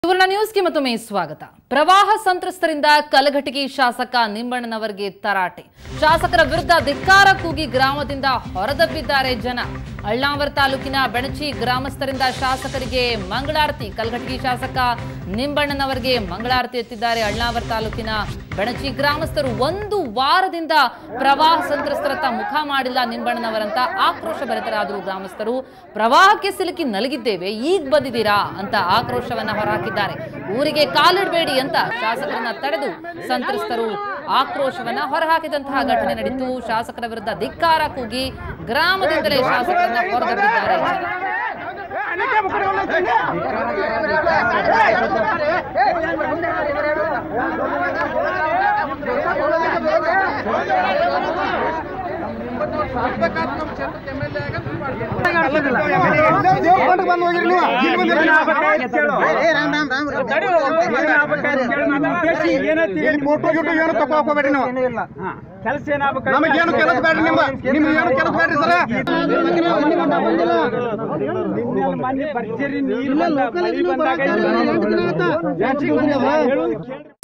ಸುವರ್ಣ ನ್ಯೂಸ್ಗೆ ಮತ್ತೊಮ್ಮೆ ಸ್ವಾಗತ ಪ್ರವಾಹ ಸಂತ್ರಸ್ತರಿಂದ ಕಲಘಟಗಿ ಶಾಸಕ ನಿಂಬಣ್ಣನವರಿಗೆ ತರಾಟೆ ಶಾಸಕರ ವಿರುದ್ಧ ಧಿಕ್ಕಾರ ಕೂಗಿ ಗ್ರಾಮದಿಂದ ಹೊರದಬ್ಬಿದ್ದಾರೆ ಜನ ಅಳ್ನಾವರ ತಾಲೂಕಿನ ಬೆಣಚಿ ಗ್ರಾಮಸ್ಥರಿಂದ ಶಾಸಕರಿಗೆ ಮಂಗಳಾರತಿ ಕಲಘಟಗಿ ಶಾಸಕ ನಿಂಬಣ್ಣನವರಿಗೆ ಮಂಗಳಾರತಿ ಎತ್ತಿದ್ದಾರೆ ಅಳ್ನಾವರ ತಾಲೂಕಿನ ಬೆಣಚಿ ಗ್ರಾಮಸ್ಥರು ಒಂದು ವಾರದಿಂದ ಪ್ರವಾಹ ಸಂತ್ರಸ್ತರತ್ತ ಮುಖ ಮಾಡಿಲ್ಲ ನಿಂಬಣ್ಣನವರಂತ ಆಕ್ರೋಶ ಭರಿತರಾದರು ಗ್ರಾಮಸ್ಥರು ಪ್ರವಾಹಕ್ಕೆ ಸಿಲುಕಿ ನಲಗಿದ್ದೇವೆ ಈಗ ಬಂದಿದ್ದೀರಾ ಅಂತ ಆಕ್ರೋಶವನ್ನ ಹೊರಹಾಕಿದ್ದಾರೆ ಊರಿಗೆ ಕಾಲಿಡಬೇಡಿ ಅಂತ ಶಾಸಕರನ್ನ ತಡೆದು ಸಂತ್ರಸ್ತರು ಆಕ್ರೋಶವನ್ನ ಹೊರಹಾಕಿದಂತಹ ಘಟನೆ ನಡೆಯಿತು ಶಾಸಕರ ವಿರುದ್ಧ ಧಿಕ್ಕಾರ ಕೂಗಿ ಗ್ರಾಮದಿಂದಲೇ ಶಾಸಕರನ್ನ ಹೊರದಬ್ಬಿದ್ದಾರೆ ಜನ. ದೇವ್ರ ಬಂದು ಹೋಗಿರಿ ನೀವು ಇಲ್ಲಿ ಬಂದಿರಿ ಇಲ್ಲಿ ಫೋಟೋ ಗಿಟೋ ಏನು ತಗೋ ಹಾಕೋಬೇಡಿ ನೀವು ಕೆಲಸ ಏನಾಗಬೇಕು ನಮಗೇನು ಕೆಲಸ ಬೇಡ್ರಿ ನಿಮ್ಮ ನಿಮ್ಗೆ ಏನು ಕೆಲಸ ಬೇಡ್ರಿ ಸರ ಮನೆ ಬರ್ತೀರಿ ನೀರು ಬಂದ ಮಳಿ ಬಂದಾಗ ಹೇಳೋದು ಕೇಳ್ರಿ